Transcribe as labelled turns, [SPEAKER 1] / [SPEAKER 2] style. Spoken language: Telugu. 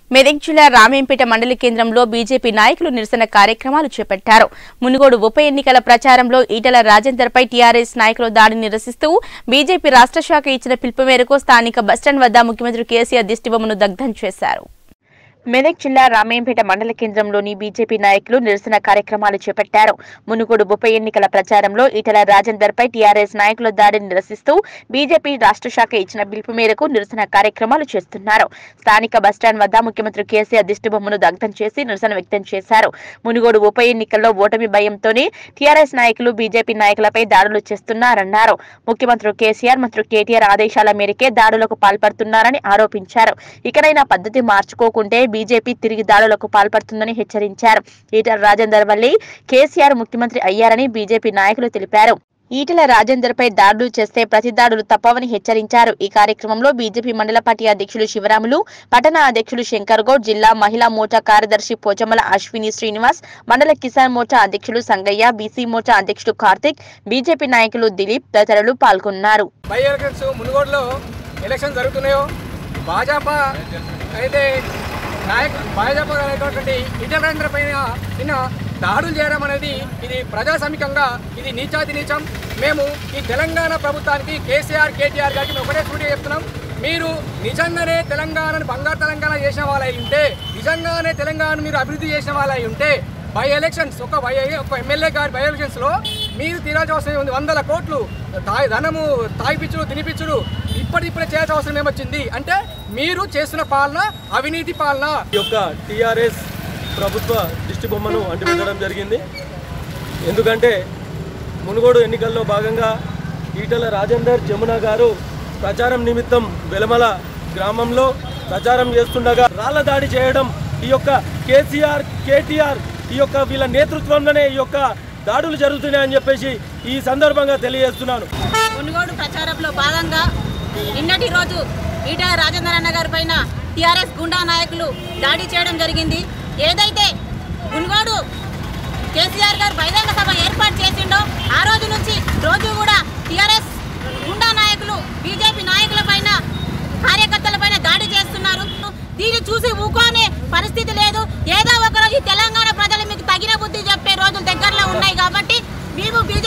[SPEAKER 1] మెదక్ జిల్లా రామేంపేట మండలి కేంద్రంలో బీజేపీ నాయకులు నిరసన కార్యక్రమాలు చేపట్టారు మునుగోడు ఉప ఎన్నికల ప్రచారంలో ఈటల రాజేందర్పై టీఆర్ఎస్ నాయకులు దాడిని నిరసిస్తూ బీజేపీ రాష్ట్ర శాఖ ఇచ్చిన పిలుపు మేరకు స్థానిక బస్టాండ్ వద్ద ముఖ్యమంత్రి కేసీఆర్ దిష్టిబొమ్మను దగ్ధం చేశారు మెదక్ జిల్లా రామేంపేట మండల కేంద్రంలోని బీజేపీ నాయకులు నిరసన కార్యక్రమాలు చేపట్టారు మునుగోడు ఉప ఎన్నికల ప్రచారంలో ఈటల రాజేందర్ పై టీఆర్ఎస్ నాయకుల దాడిని నిరసిస్తూ బీజేపీ రాష్ట్ర శాఖ ఇచ్చిన పిలుపు మేరకు నిరసన కార్యక్రమాలు చేస్తున్నారు స్థానిక బస్టాండ్ వద్ద ముఖ్యమంత్రి కేసీఆర్ దిష్టిబొమ్మను దగ్ధం చేసి నిరసన వ్యక్తం చేశారు మునుగోడు ఉప ఎన్నికల్లో ఓటమి భయంతోనే టీఆర్ఎస్ నాయకులు బీజేపీ నాయకులపై దాడులు చేస్తున్నారన్నారు ముఖ్యమంత్రి కేసీఆర్ మంత్రి కేటీఆర్ ఆదేశాల మేరకే దాడులకు పాల్పడుతున్నారని ఆరోపించారు ఇకనైనా పద్ధతి మార్చుకోకుంటే బీజేపీ తిరిగి దాడులకు పాల్పడుతుందని హెచ్చరించారు ఈటల రాజేందర్ వల్లే కేసీఆర్ ముఖ్యమంత్రి అయ్యారని బీజేపీ నాయకులు తెలిపారు ఈటల రాజేందర్ పై దాడులు చేస్తే ప్రతి దాడులు తప్పవని హెచ్చరించారు ఈ కార్యక్రమంలో బీజేపీ మండల పార్టీ అధ్యక్షులు శివరాములు పట్టణ అధ్యక్షులు శంకర్ గౌడ్ జిల్లా మహిళా మోర్చా కార్యదర్శి పోచమ్మల అశ్విని శ్రీనివాస్ మండల కిసాన్ మోర్చా అధ్యక్షులు సంగయ్య బీసీ మోర్చా అధ్యక్షుడు కార్తిక్ బీజేపీ నాయకులు దిలీప్ తదితరులు పాల్గొన్నారు
[SPEAKER 2] బై ఎలక్షన్స్ మునుగోడులో ఎలక్షన్ జరుగుతున్నాయో భాజపా అయితే నాయక భాజపా అనేటువంటి ఈటల రాజేంద్ర పైన నిన్న దాడులు చేయడం అనేది ఇది ప్రజాస్వామికంగా ఇది నీచాతి నీచం మేము ఈ తెలంగాణ ప్రభుత్వానికి కేసీఆర్ కేటీఆర్ గారికి మేము ఒకటే సూటి చెప్తున్నాం మీరు నిజంగానే తెలంగాణను బంగారు తెలంగాణ చేసిన వాళ్ళై ఉంటే నిజంగానే తెలంగాణ మీరు అభివృద్ధి చేసిన వాళ్ళై ఉంటే బై ఎలక్షన్స్ ఒక బై ఒక ఎమ్మెల్యే గారి బై ఎలక్షన్స్లో మీరు తీరాల్సిన అవసరం ఉంది వందల కోట్లు తాయి ధనము తాగిపిచ్చుడు తినిపిచ్చుడు ఇప్పటిప్పుడే చేయాల్సిన అవసరం ఏమొచ్చింది అంటే మీరు చేస్తున్న పాలన అవినీతి పాలన
[SPEAKER 3] ఈ యొక్క టీఆర్ఎస్ ప్రభుత్వ దిష్టి బొమ్మను అంటిపెట్టడం జరిగింది ఎందుకంటే మునుగోడు ఎన్నికల్లో భాగంగా ఈటల రాజేందర్ జమున గారు ప్రచారం నిమిత్తం వెలమల గ్రామంలో ప్రచారం చేస్తుండగా రాళ్ల దాడి చేయడం ఈ యొక్క కేసీఆర్ కేటీఆర్ ఈ యొక్క వీళ్ళ నేతృత్వంలోనే ఈ యొక్క దాడులు జరుగుతున్నాయని చెప్పేసి ఈ సందర్భంగా తెలియజేస్తున్నాను
[SPEAKER 4] మునుగోడు ప్రచారంలో భాగంగా నిన్నటి రోజు ఈటల రాజేంద్ర అన్న గారి పైన టీఆర్ఎస్ గుండా నాయకులు దాడి చేయడం జరిగింది ఏదైతే మునుగోడు కేసీఆర్ గారు బహిరంగ సభ ఏర్పాటు చేసిండో ఆ రోజు నుంచి రోజు కూడా టీఆర్ఎస్ గుండా నాయకులు బీజేపీ నాయకుల పైన కార్యకర్తల పైన దాడి చేస్తున్నారు దీన్ని చూసి ఊకోనే పరిస్థితి లేదు ఏదో ఒక రోజు ఈ తెలంగాణ ప్రజలు మీకు తగిన బుద్ధి చెప్పే రోజులు దగ్గరలో ఉన్నాయి కాబట్టి మేము